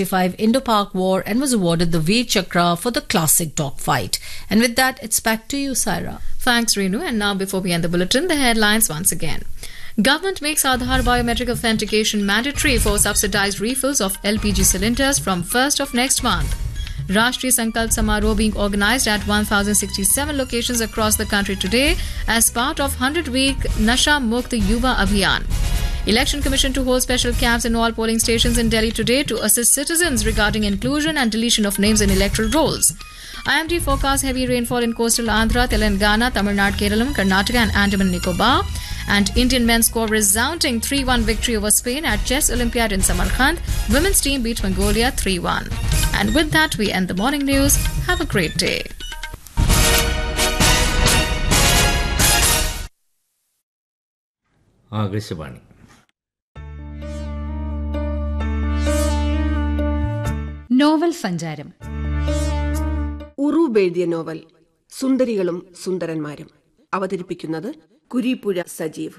1965 Indo-Pak War and was awarded the Veer Chakra for the classic dogfight. And with that, it's back to you, Saira. Thanks, Renu. And now, before we end the bulletin, the headlines once again. Government makes Aadhaar biometric authentication mandatory for subsidized refills of LPG cylinders from 1st of next month. Rashtriya Sankalp Samaroh being organized at 1067 locations across the country today as part of 100 week Nasha Mukt Yuva Abhiyan. Election Commission to hold special camps in all polling stations in Delhi today to assist citizens regarding inclusion and deletion of names in electoral rolls. IMD forecasts heavy rainfall in coastal Andhra, Telangana, Tamil Nadu, Kerala, Karnataka, and Andaman and Nicobar. And Indian men score resounding 3 1 victory over Spain at Chess Olympiad in Samarkand. Women's team beat Mongolia 3 1. And with that, we end the morning news. Have a great day. Akashvani novel സഞ്ചാരം ഉറൂബ് എഴുതിയ novel സുന്ദരികളും സുന്ദരന്മാരും അവതരിപ്പിക്കുന്നത് കുരീപ്പുഴ സജീവ്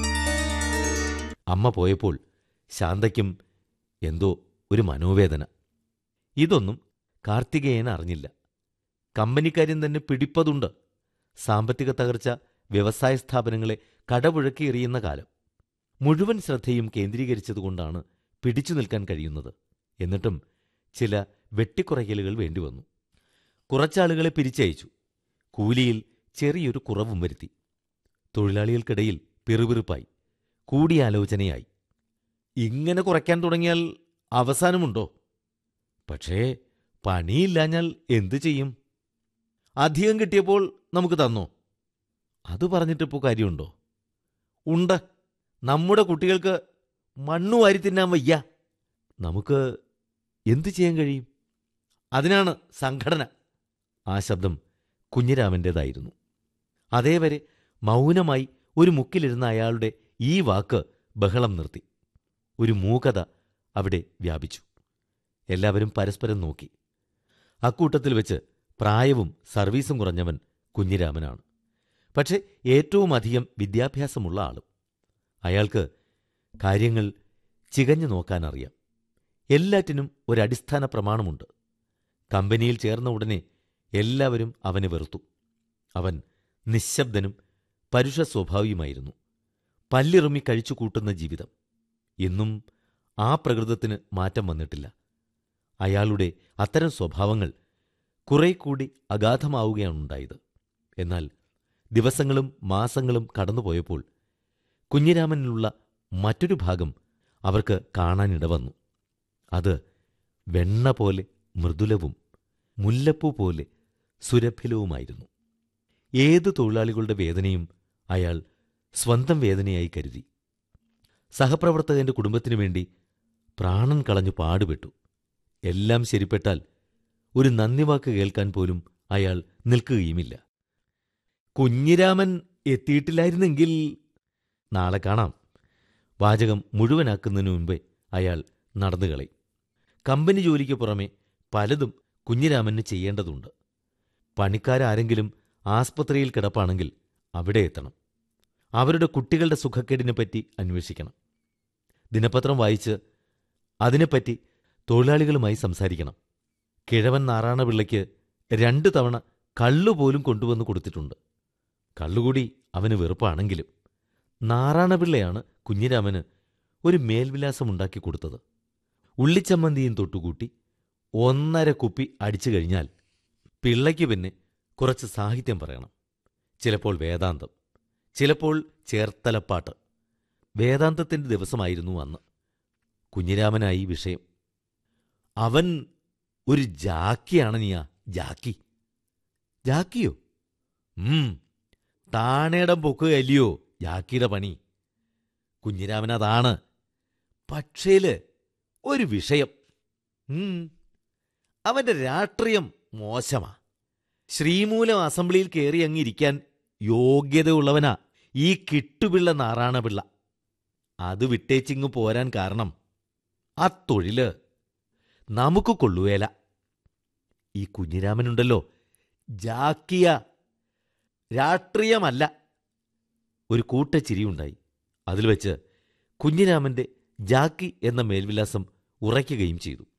അമ്മ പോയപ്പോൾ ശാന്തയ്ക്കും എന്തോ ഒരു മനോവേദന ഇതൊന്നും കാർത്തികേയൻ അറിഞ്ഞില്ല കമ്പനിക്കാരൻ തന്നെ പിടിപ്പതുണ്ട് സാമ്പത്തിക തകർച്ച വ്യവസായ സ്ഥാപനങ്ങളെ കടപുഴക്കി എറിയുന്ന കാലം മുഴുവൻ ശ്രദ്ധയും കേന്ദ്രീകരിച്ചതുകൊണ്ടാണ് പിടിച്ചു നിൽക്കാൻ കഴിയുന്നത് എന്നിട്ടും ചില വെട്ടിക്കുറയ്ക്കലുകൾ വേണ്ടിവന്നു കുറച്ചാളുകളെ പിരിച്ചയച്ചു കൂലിയിൽ ചെറിയൊരു കുറവും വരുത്തി തൊഴിലാളികൾക്കിടയിൽ പിറുപിറുപ്പായി കൂടിയാലോചനയായി ഇങ്ങനെ കുറയ്ക്കാൻ തുടങ്ങിയാൽ അവസാനമുണ്ടോ പക്ഷേ പണിയില്ലാഞ്ഞാൽ എന്തു ചെയ്യും അധികം കിട്ടിയപ്പോൾ നമുക്ക് തന്നോ അത് പറഞ്ഞിട്ടിപ്പോ കാര്യമുണ്ടോ ഉണ്ട് നമ്മുടെ കുട്ടികൾക്ക് മണ്ണു വാരി തിന്നാൻ വയ്യ നമുക്ക് എന്തു ചെയ്യാൻ കഴിയും അതിനാണ് സംഘടന ആ ശബ്ദം കുഞ്ഞിരാമൻ്റേതായിരുന്നു അതേവരെ മൗനമായി ഒരു മുക്കിലിരുന്ന അയാളുടെ ഈ വാക്ക് ബഹളം നിർത്തി ഒരു മൂകത അവിടെ വ്യാപിച്ചു എല്ലാവരും പരസ്പരം നോക്കി അക്കൂട്ടത്തിൽ വെച്ച് പ്രായവും സർവീസും കുറഞ്ഞവൻ കുഞ്ഞിരാമനാണ് പക്ഷെ ഏറ്റവും അധികം വിദ്യാഭ്യാസമുള്ള ആളും അയാൾക്ക് കാര്യങ്ങൾ ചികഞ്ഞു നോക്കാനറിയാം എല്ലാറ്റിനും ഒരടിസ്ഥാന പ്രമാണമുണ്ട് കമ്പനിയിൽ ചേർന്ന ഉടനെ എല്ലാവരും അവനെ വെറുത്തു അവൻ നിശബ്ദനും പരുഷ സ്വഭാവിയുമായിരുന്നു പല്ലിറുമ്മി കഴിച്ചു കൂട്ടുന്ന ജീവിതം എന്നും ആ പ്രകൃതത്തിന് മാറ്റം വന്നിട്ടില്ല അയാളുടെ അത്തരം സ്വഭാവങ്ങൾ കുറെ കൂടി അഗാധമാവുകയാണുണ്ടായത് എന്നാൽ ദിവസങ്ങളും മാസങ്ങളും കടന്നുപോയപ്പോൾ കുഞ്ഞിരാമനിലുള്ള മറ്റൊരു ഭാഗം അവർക്ക് കാണാനിടവന്നു അത് വെണ്ണ പോലെ മൃദുലവും മുല്ലപ്പൂ പോലെ സുരഭിലവുമായിരുന്നു ഏത് തൊഴിലാളികളുടെ വേദനയും അയാൾ സ്വന്തം വേദനയായി കരുതി സഹപ്രവർത്തകന്റെ കുടുംബത്തിനു വേണ്ടി പ്രാണൻ കളഞ്ഞു പാടുപെട്ടു എല്ലാം ശരിപ്പെട്ടാൽ ഒരു നന്ദിവാക്ക് കേൾക്കാൻ പോലും അയാൾ നിൽക്കുകയുമില്ല കുഞ്ഞിരാമൻ എത്തിയിട്ടില്ലായിരുന്നെങ്കിൽ നാളെ കാണാം വാചകം മുഴുവനാക്കുന്നതിനു മുമ്പേ അയാൾ നടന്നുകളയും കമ്പനി ജോലിക്ക് പുറമെ പലതും കുഞ്ഞിരാമന് ചെയ്യേണ്ടതുണ്ട് പണിക്കാരാരെങ്കിലും ആസ്പത്രിയിൽ കിടപ്പാണെങ്കിൽ അവിടെ എത്തണം അവരുടെ കുട്ടികളുടെ സുഖക്കേടിനെപ്പറ്റി അന്വേഷിക്കണം ദിനപത്രം വായിച്ച് അതിനെപ്പറ്റി തൊഴിലാളികളുമായി സംസാരിക്കണം കിഴവൻ നാറാണപിള്ളയ്ക്ക് രണ്ടു തവണ കള്ളുപോലും കൊണ്ടുവന്ന് കൊടുത്തിട്ടുണ്ട് കള്ളുകൂടി അവന് വെറുപ്പാണെങ്കിലും നാറാണപിള്ളയാണ് കുഞ്ഞിരാമന് ഒരു മേൽവിലാസമുണ്ടാക്കി കൊടുത്തത് ഉള്ളിച്ചമ്മന്തിയും തൊട്ടുകൂട്ടി ഒന്നര കുപ്പി അടിച്ചു കഴിഞ്ഞാൽ പിള്ളയ്ക്ക് പിന്നെ കുറച്ച് സാഹിത്യം പറയണം ചിലപ്പോൾ വേദാന്തം ചിലപ്പോൾ ചേർത്തലപ്പാട്ട് വേദാന്തത്തിന്റെ ദിവസമായിരുന്നു അന്ന് കുഞ്ഞിരാമനായി വിഷയം അവൻ ഒരു ജാക്കിയാണ് നീയാ ജാക്കി ജാക്കിയോ ഉം താണേടം പൊക്കുകയല്ലയോ ജാക്കിയുടെ പണി കുഞ്ഞിരാമൻ അതാണ് പക്ഷേല് ഒരു വിഷയം ഉം അവന്റെ രാഷ്ട്രീയം മോശമാ ശ്രീമൂലം അസംബ്ലിയിൽ കയറി അങ്ങിരിക്കാൻ യോഗ്യതയുള്ളവനാ ഈ കിട്ടുപിള്ള നാറാണപിള്ള അത് വിട്ടേച്ചിങ്ങ് പോരാൻ കാരണം ആ തൊഴില് നമുക്ക് കൊള്ളുവേല ഈ കുഞ്ഞിരാമനുണ്ടല്ലോ ജാക്കിയ രാഷ്ട്രീയമല്ല ഒരു കൂട്ടച്ചിരിയുണ്ടായി അതിൽ വെച്ച് കുഞ്ഞിരാമന്റെ ജാക്കി എന്ന മേൽവിലാസം ഉറയ്ക്കുകയും ചെയ്തു